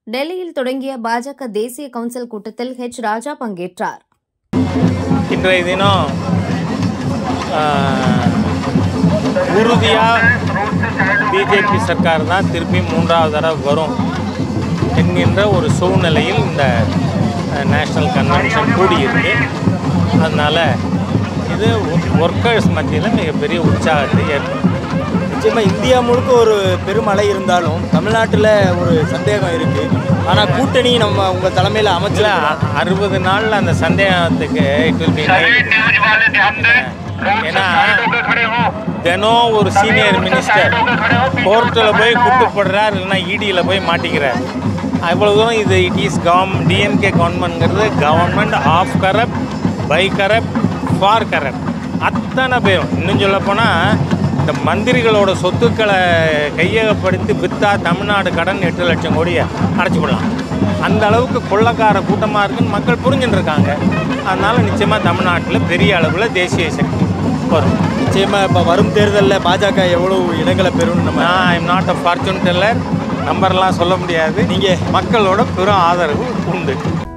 டெல்லியில் தொடங்கிய பாஜக தேசிய கவுன்சில் கூட்டத்தில் ஹெச் ராஜா பங்கேற்றார் இன்றைய தினம் உறுதியாக பிஜேபி சர்க்கார் தான் திருப்பி மூன்றாவது தடவை வரும் என்கின்ற ஒரு சூழ்நிலையில் இந்த நேஷ்னல் கன்வென்ஷன் கூடியிருக்கு அதனால் இது ஒர்க்கர்ஸ் மத்தியில் மிகப்பெரிய உற்சாகத்தை ஏற்படுத்தும் நிச்சயமாக இந்தியா முழுக்க ஒரு பெருமழை இருந்தாலும் தமிழ்நாட்டில் ஒரு சந்தேகம் இருக்குது ஆனால் கூட்டணி நம்ம உங்கள் தலைமையில் அமைச்சல ஆக்சுவலாக அறுபது நாளில் அந்த சந்தேகத்துக்கு இட் வில் பி ஏன்னா தினம் ஒரு சீனியர் மினிஸ்டர் கோர்ட்டில் போய் குட்டுப்படுறார் இல்லைன்னா இடியில் போய் மாட்டிக்கிறார் அவ்வளோ தூரம் இது இட் இஸ் கவர்ம் டிஎம்கே கவர்மெண்ட்ங்கிறது government of corrupt by corrupt for corrupt அத்தனை பேரும் இன்னும் சொல்லப்போனால் இந்த மந்திரிகளோட சொத்துக்களை கையகப்படுத்தி விற்றா தமிழ்நாடு கடன் எட்டு லட்சம் கோடியை அடைச்சி விடலாம் அந்த அளவுக்கு கொள்ளக்கார கூட்டமாக இருக்குன்னு மக்கள் புரிஞ்சுட்டு இருக்காங்க அதனால் நிச்சயமாக தமிழ்நாட்டில் பெரிய அளவில் தேசிய சக்தி வரும் நிச்சயமாக இப்போ வரும் தேர்தலில் பாஜக எவ்வளோ இடங்களை பெறும்னு நம்ம நான் I'm not a fortune teller நம்பர்லாம் சொல்ல முடியாது நீங்கள் மக்களோட பெரும் ஆதரவு உண்டு